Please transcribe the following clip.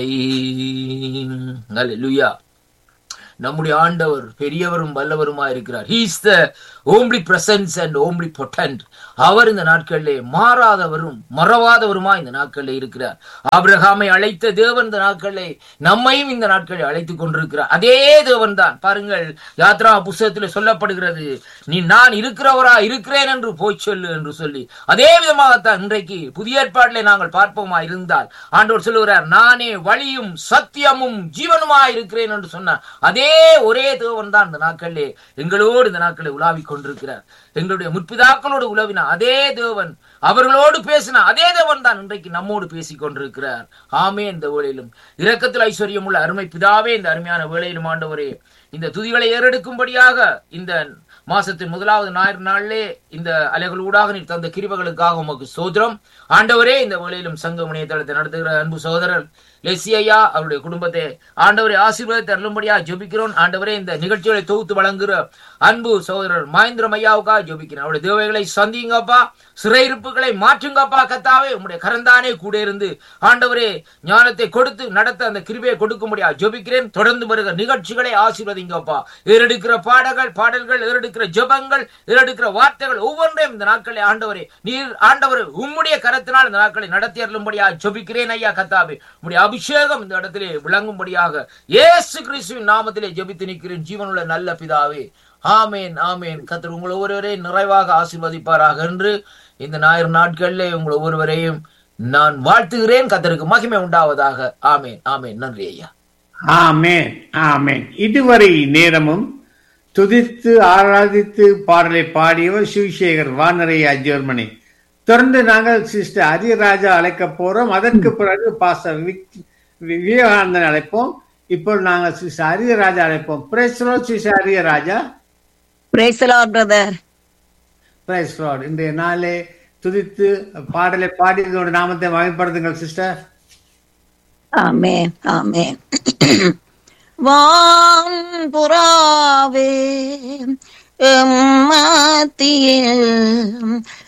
ஹalleluya நம்முடைய ஆண்டவர் பெரியவரும் வல்லவருமா இருக்கிறார் he's the omnipresence and omnipotent அவர் இந்த நாட்களிலே மாறாதவரும் மறவாதவருமா இந்த நாட்களிலே இருக்கிறார் ஆபிரகாமை அழைத்த தேவன் இந்த நாட்களிலே நம்மையும் இந்த நாட்களில் அழைத்துக் கொண்டிருக்கிறார் அதே தேவன் தான் பாருங்கள் யாத்ரா புஸ்தகத்தில் சொல்லப்படுகிறது நீ நான் இருக்கிறவரா இருக்கிறேன் என்று போய் சொல்லு என்று சொல்லி அதே விதமாகத்தான் இன்றைக்கு புதிய ஏற்பாட்டிலே நாங்கள் பார்ப்போமா இருந்தால் ஆண்டவர் சொல்லுகிறார் நானே வழியும் சத்தியமும் ஜீவனுமா இருக்கிறேன் என்று சொன்னார் அதே ஒரே தேவன் தான் இந்த நாட்களிலே எங்களோடு இந்த நாட்களில் உலாவிக் கொண்டிருக்கிறார் எங்களுடைய முற்பிதாக்களோடு உலவின அதே தேவன் அவர்களோடு பேசின அதே தேவன் தான் இன்றைக்கு நம்மோடு பேசிக் கொண்டிருக்கிறார் ஆமே இந்த வேளையிலும் இரக்கத்தில் ஐஸ்வர்யம் உள்ள அருமை பிதாவே இந்த அருமையான வேளையிலும் ஆண்டவரே இந்த துதிகளை ஏறெடுக்கும்படியாக இந்த மாசத்தின் முதலாவது ஞாயிறு நாளிலே இந்த அலைகளூடாக நீர் தந்த கிருபைகளுக்காக உமக்கு சோதரம் ஆண்டவரே இந்த வேளையிலும் சங்க முனையத்தளத்தை நடத்துகிற அன்பு சகோதரர் லெசியா அவருடைய குடும்பத்தை ஆண்டவரை ஆசீர்வாதத்தை அருளும்படியா ஜெபிக்கிறோம் ஆண்டவரே இந்த நிகழ்ச்சிகளை தொகுத்து வழங்குகிற அன்பு சகோதரர் மகேந்திரம் ஐயாவுக்காக ஜெபிக்கிறேன் அவருடைய தேவைகளை சந்திங்கப்பா சிறையிருப்புகளை மாற்றுங்கப்பா கத்தாவே உங்களுடைய கரந்தானே கூட இருந்து ஆண்டவரே ஞானத்தை கொடுத்து நடத்த அந்த கிருபையை கொடுக்கும்படியா ஜெபிக்கிறேன் தொடர்ந்து வருகிற நிகழ்ச்சிகளை ஆசீர்வதிங்கப்பா ஏறெடுக்கிற பாடல்கள் பாடல்கள் ஏறெடுக்கிற ஜெபங்கள் ஏறெடுக்கிற வார்த்தைகள் ஒவ்வொன்றையும் இந்த நாட்களை ஆண்டவரே நீர் ஆண்டவர் உம்முடைய கரத்தினால் இந்த நாட்களை நடத்தி அருளும்படியா ஜெபிக்கிறேன் ஐயா கத்தாவே உம்முடைய அபிஷேகம் இந்த இடத்திலே விளங்கும்படியாக இயேசு கிறிஸ்துவின் நாமத்திலே ஜெபித்து நிற்கிறேன் ஜீவனுள்ள நல்ல பிதாவே ஆமேன் ஆமேன் கத்தர் உங்கள் ஒவ்வொருவரையும் நிறைவாக ஆசீர்வதிப்பாராக என்று இந்த ஞாயிறு நாட்களிலே உங்கள் ஒவ்வொருவரையும் நான் வாழ்த்துகிறேன் கத்தருக்கு மகிமை உண்டாவதாக ஆமேன் ஆமேன் நன்றி ஐயா ஆமேன் ஆமேன் இதுவரை நேரமும் துதித்து ஆராதித்து பாடலை பாடியவர் சிவசேகர் வானரையா ஜெர்மனி தொடர்ந்து நாங்கள் சிஸ்டர் அரியராஜா அழைக்க போறோம் அதற்கு பிறகு பாஸ்டர் விக்- வி- விவேகானந்தன் அழைப்போம் இப்போ நாங்கள் சிஸ்டர் அரியராஜா அழைப்போம் பிரேஸ்லோ sister Ariyaraja praise brother praise lord இன்றைய நாளே துதித்து பாடலை பாடியதோட நாமத்தை மகிழ்படுத்துங்கள் சிஸ்டர் ஆமென் ஆமென் வான் புறாவே எம்மத்தியில்